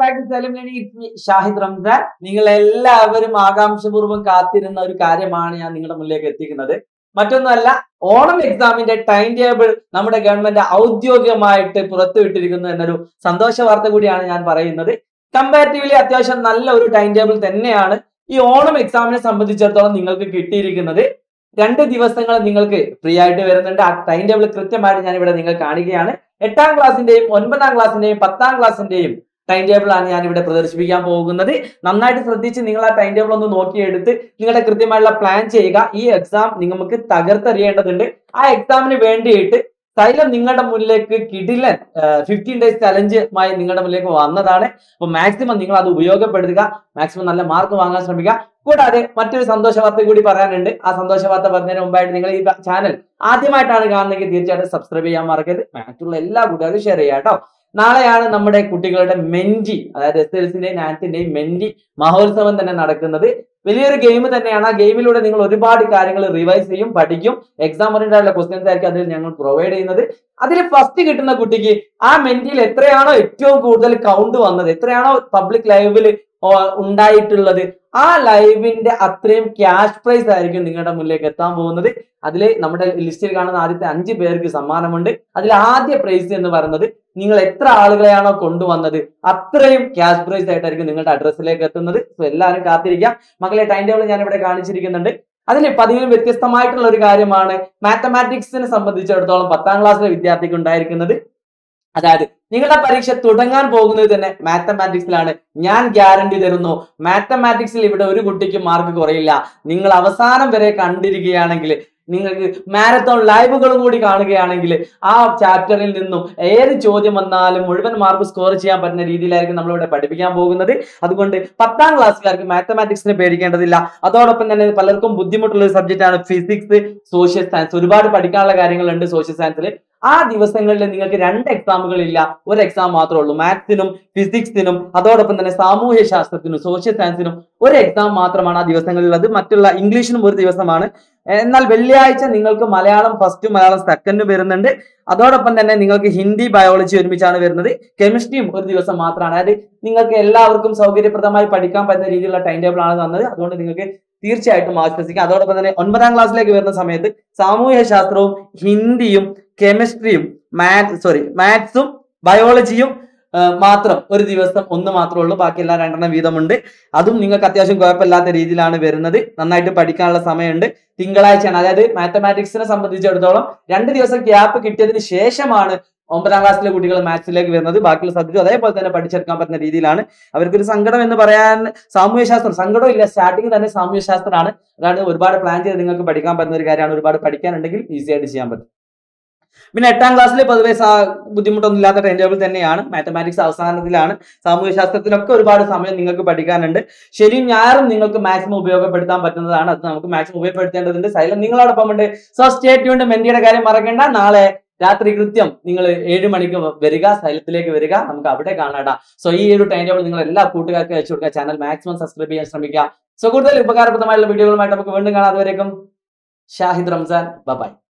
back to സെലിമിനി ഷാഹിദ് റംസാൻ നിങ്ങൾ എല്ലാവരും ആകാംക്ഷപൂർവ്വം കാത്തിരുന്ന ഒരു കാര്യമാണ് ഞാൻ നിങ്ങളുടെ മുന്നിലേക്ക് എത്തിക്കുന്നത് മറ്റൊന്നുമല്ല ഓണം എക്സാമിന്റെ ടൈം ടേബിൾ നമ്മുടെ ഗവൺമെന്റ് ഔദ്യോഗികമായിട്ട് പുറത്തുവിട്ടിരിക്കുന്നു എന്നൊരു സന്തോഷ വാർത്ത കൂടിയാണ് ഞാൻ പറയുന്നത് കമ്പാരിറ്റീവ്ലി അത്യാവശ്യം നല്ല ഒരു ടൈം ടേബിൾ തന്നെയാണ് ഈ ഓണം എക്സാമിനെ സംബന്ധിച്ചിടത്തോളം നിങ്ങൾക്ക് കിട്ടിയിരിക്കുന്നത് രണ്ട് ദിവസങ്ങൾ നിങ്ങൾക്ക് ഫ്രീ ആയിട്ട് വരുന്നുണ്ട് ആ ടൈം ടേബിൾ കൃത്യമായിട്ട് ഞാൻ ഇവിടെ നിങ്ങൾ കാണുകയാണ് എട്ടാം ക്ലാസ്സിന്റെയും ഒൻപതാം ക്ലാസ്സിന്റെയും പത്താം ക്ലാസ്സിന്റെയും ടൈം ടേബിൾ ആണ് ഞാൻ ഇവിടെ പ്രദർശിപ്പിക്കാൻ പോകുന്നത് നന്നായിട്ട് ശ്രദ്ധിച്ച് നിങ്ങൾ ആ ടൈം ടേബിൾ ഒന്ന് നോക്കിയെടുത്ത് നിങ്ങളുടെ കൃത്യമായിട്ടുള്ള പ്ലാൻ ചെയ്യുക ഈ എക്സാം നിങ്ങൾക്ക് തകർത്തെറിയേണ്ടതുണ്ട് ആ എക്സാമിന് വേണ്ടിയിട്ട് സൈലം നിങ്ങളുടെ മുന്നിലേക്ക് കിടിലൻ ഫിഫ്റ്റീൻ ഡേയ്സ് ചലഞ്ചുമായി നിങ്ങളുടെ മുന്നിലേക്ക് വന്നതാണ് അപ്പൊ മാക്സിമം നിങ്ങൾ അത് ഉപയോഗപ്പെടുത്തുക മാക്സിമം നല്ല മാർക്ക് വാങ്ങാൻ ശ്രമിക്കുക കൂടാതെ മറ്റൊരു സന്തോഷ വാർത്ത കൂടി പറയാനുണ്ട് ആ സന്തോഷ വാർത്ത പറഞ്ഞതിന് മുമ്പായിട്ട് നിങ്ങൾ ഈ ചാനൽ ആദ്യമായിട്ടാണ് കാണുന്നതെങ്കിൽ തീർച്ചയായിട്ടും സബ്സ്ക്രൈബ് ചെയ്യാൻ മറക്കരുത് മറ്റുള്ള എല്ലാ കൂട്ടുകാരും ഷെയർ ചെയ്യാം കേട്ടോ നാളെയാണ് നമ്മുടെ കുട്ടികളുടെ മെന്റി അതായത് എസ് എൽ സിന്റെയും നാൻത്തിന്റെയും മെന്റി മഹോത്സവം തന്നെ നടക്കുന്നത് വലിയൊരു ഗെയിം തന്നെയാണ് ആ ഗെയിമിലൂടെ നിങ്ങൾ ഒരുപാട് കാര്യങ്ങൾ റിവൈസ് ചെയ്യും പഠിക്കും എക്സാം ഓറിയന്റഡ് ക്വസ്റ്റ്യൻസ് ആയിരിക്കും അതിൽ ഞങ്ങൾ പ്രൊവൈഡ് ചെയ്യുന്നത് അതിൽ ഫസ്റ്റ് കിട്ടുന്ന കുട്ടിക്ക് ആ മെന്റിയിൽ എത്രയാണോ ഏറ്റവും കൂടുതൽ കൗണ്ട് വന്നത് എത്രയാണോ പബ്ലിക് ലൈവിൽ ഉണ്ടായിട്ടുള്ളത് ആ ലൈവിന്റെ അത്രയും ക്യാഷ് പ്രൈസ് ആയിരിക്കും നിങ്ങളുടെ മുന്നിലേക്ക് എത്താൻ പോകുന്നത് അതിൽ നമ്മുടെ ലിസ്റ്റിൽ കാണുന്ന ആദ്യത്തെ അഞ്ച് പേർക്ക് സമ്മാനമുണ്ട് അതിൽ ആദ്യ പ്രൈസ് എന്ന് പറയുന്നത് നിങ്ങൾ എത്ര ആളുകളെയാണോ കൊണ്ടുവന്നത് അത്രയും ക്യാഷ് പ്രൈസ് ആയിട്ടായിരിക്കും നിങ്ങളുടെ അഡ്രസ്സിലേക്ക് എത്തുന്നത് സോ എല്ലാവരും കാത്തിരിക്കാം മക്കളെ ടൈം ടേബിൾ ഞാൻ ഇവിടെ കാണിച്ചിരിക്കുന്നുണ്ട് അതിൽ പതിവിലും വ്യത്യസ്തമായിട്ടുള്ള ഒരു കാര്യമാണ് മാത്തമാറ്റിക്സിനെ സംബന്ധിച്ചിടത്തോളം പത്താം ക്ലാസ്സിലെ വിദ്യാർത്ഥിക്ക് ഉണ്ടായിരിക്കുന്നത് അതായത് നിങ്ങളുടെ പരീക്ഷ തുടങ്ങാൻ പോകുന്നത് തന്നെ മാത്തമാറ്റിക്സിലാണ് ഞാൻ ഗ്യാരണ്ടി തരുന്നു മാത്തമാറ്റിക്സിൽ ഇവിടെ ഒരു കുട്ടിക്ക് മാർക്ക് കുറയില്ല നിങ്ങൾ അവസാനം വരെ കണ്ടിരിക്കുകയാണെങ്കിൽ നിങ്ങൾക്ക് മാരത്തോൺ ലൈവുകളും കൂടി കാണുകയാണെങ്കിൽ ആ ചാപ്റ്ററിൽ നിന്നും ഏത് ചോദ്യം വന്നാലും മുഴുവൻ മാർക്ക് സ്കോർ ചെയ്യാൻ പറ്റുന്ന രീതിയിലായിരിക്കും നമ്മളിവിടെ പഠിപ്പിക്കാൻ പോകുന്നത് അതുകൊണ്ട് പത്താം ക്ലാസ്സുകാർക്ക് മാത്തമാറ്റിക്സിനെ പേടിക്കേണ്ടതില്ല അതോടൊപ്പം തന്നെ പലർക്കും ബുദ്ധിമുട്ടുള്ള ഒരു സബ്ജക്റ്റ് ആണ് ഫിസിക്സ് സോഷ്യൽ സയൻസ് ഒരുപാട് പഠിക്കാനുള്ള കാര്യങ്ങളുണ്ട് സോഷ്യൽ സയൻസിൽ ആ ദിവസങ്ങളിൽ നിങ്ങൾക്ക് രണ്ട് എക്സാമുകൾ ഇല്ല ഒരു എക്സാം മാത്രമേ ഉള്ളൂ മാത്സിനും ഫിസിക്സിനും അതോടൊപ്പം തന്നെ സാമൂഹ്യ ശാസ്ത്രത്തിനും സോഷ്യൽ സയൻസിനും ഒരു എക്സാം മാത്രമാണ് ആ ദിവസങ്ങളിലുള്ളത് മറ്റുള്ള ഇംഗ്ലീഷിനും ഒരു ദിവസമാണ് എന്നാൽ വെള്ളിയാഴ്ച നിങ്ങൾക്ക് മലയാളം ഫസ്റ്റ് മലയാളം സെക്കൻഡ് വരുന്നുണ്ട് അതോടൊപ്പം തന്നെ നിങ്ങൾക്ക് ഹിന്ദി ബയോളജി ഒരുമിച്ചാണ് വരുന്നത് കെമിസ്ട്രിയും ഒരു ദിവസം മാത്രമാണ് അതായത് നിങ്ങൾക്ക് എല്ലാവർക്കും സൗകര്യപ്രദമായി പഠിക്കാൻ പറ്റുന്ന രീതിയിലുള്ള ടൈം ടേബിൾ ആണ് തന്നത് അതുകൊണ്ട് നിങ്ങൾക്ക് തീർച്ചയായിട്ടും ആശ്വസിക്കാം അതോടൊപ്പം തന്നെ ഒൻപതാം ക്ലാസ്സിലേക്ക് വരുന്ന സമയത്ത് സാമൂഹ്യ ശാസ്ത്രവും ഹിന്ദിയും കെമിസ്ട്രിയും മാത്സ് സോറി മാത്സും ബയോളജിയും മാത്രം ഒരു ദിവസം ഒന്ന് മാത്രമേ ഉള്ളൂ ബാക്കി എല്ലാം രണ്ടെണ്ണം വീതമുണ്ട് അതും നിങ്ങൾക്ക് അത്യാവശ്യം കുഴപ്പമില്ലാത്ത രീതിയിലാണ് വരുന്നത് നന്നായിട്ട് പഠിക്കാനുള്ള സമയമുണ്ട് തിങ്കളാഴ്ചയാണ് അതായത് മാത്തമാറ്റിക്സിനെ സംബന്ധിച്ചിടത്തോളം രണ്ട് ദിവസം ഗ്യാപ്പ് കിട്ടിയതിന് ശേഷമാണ് ഒമ്പതാം ക്ലാസ്സിലെ കുട്ടികൾ മാത്സിലേക്ക് വരുന്നത് ബാക്കിയുള്ള സബ്ജക്റ്റ് അതേപോലെ തന്നെ പഠിച്ചെടുക്കാൻ പറ്റുന്ന രീതിയിലാണ് അവർക്കൊരു സങ്കടം എന്ന് പറയാൻ സാമൂഹ്യശാസ്ത്രം സങ്കടം ഇല്ല സ്റ്റാർട്ടിങ് തന്നെ സാമൂഹ്യശാസ്ത്രമാണ് അതാണ് ഒരുപാട് പ്ലാൻ ചെയ്ത് നിങ്ങൾക്ക് പഠിക്കാൻ പറ്റുന്ന ഒരു കാര്യമാണ് ഒരുപാട് പഠിക്കാനുണ്ടെങ്കിൽ ഈസി ആയിട്ട് ചെയ്യാൻ പറ്റും പിന്നെ എട്ടാം ക്ലാസ്സിൽ പൊതുവെ ബുദ്ധിമുട്ടൊന്നും ഇല്ലാത്ത ടൈം ടേബിൾ തന്നെയാണ് മാത്തമാറ്റിക്സ് അവസാനത്തിലാണ് സാമൂഹ്യ ശാസ്ത്രത്തിലൊക്കെ ഒരുപാട് സമയം നിങ്ങൾക്ക് പഠിക്കാനുണ്ട് ശരിയും ഞായറും നിങ്ങൾക്ക് മാക്സിമം ഉപയോഗപ്പെടുത്താൻ പറ്റുന്നതാണ് അത് നമുക്ക് മാക്സിമം ഉപയോഗപ്പെടുത്തേണ്ടതുണ്ട് സൈലം നിങ്ങളോടൊപ്പം ഉണ്ട് സോ സ്റ്റേറ്റ് യൂണ്ട് മെന്റിയുടെ കാര്യം മറക്കേണ്ട നാളെ രാത്രി കൃത്യം നിങ്ങൾ ഏഴ് മണിക്ക് വരിക സൈലത്തിലേക്ക് വരിക നമുക്ക് അവിടെ കാണാടാ സോ ഈ ഒരു ടൈം ടേബിൾ നിങ്ങൾ എല്ലാ കൂട്ടുകാർക്കും അയച്ചു കൊടുക്കുക ചാനൽ മാക്സിമം സബ്സ്ക്രൈബ് ചെയ്യാൻ ശ്രമിക്കുക സോ കൂടുതൽ ഉപകാരപ്രദമായുള്ള വീഡിയോകളുമായിട്ട് നമുക്ക് വീണ്ടും കാണാം അതുവരേക്കും ഷാഹിദ് റംസാൻ ബൈ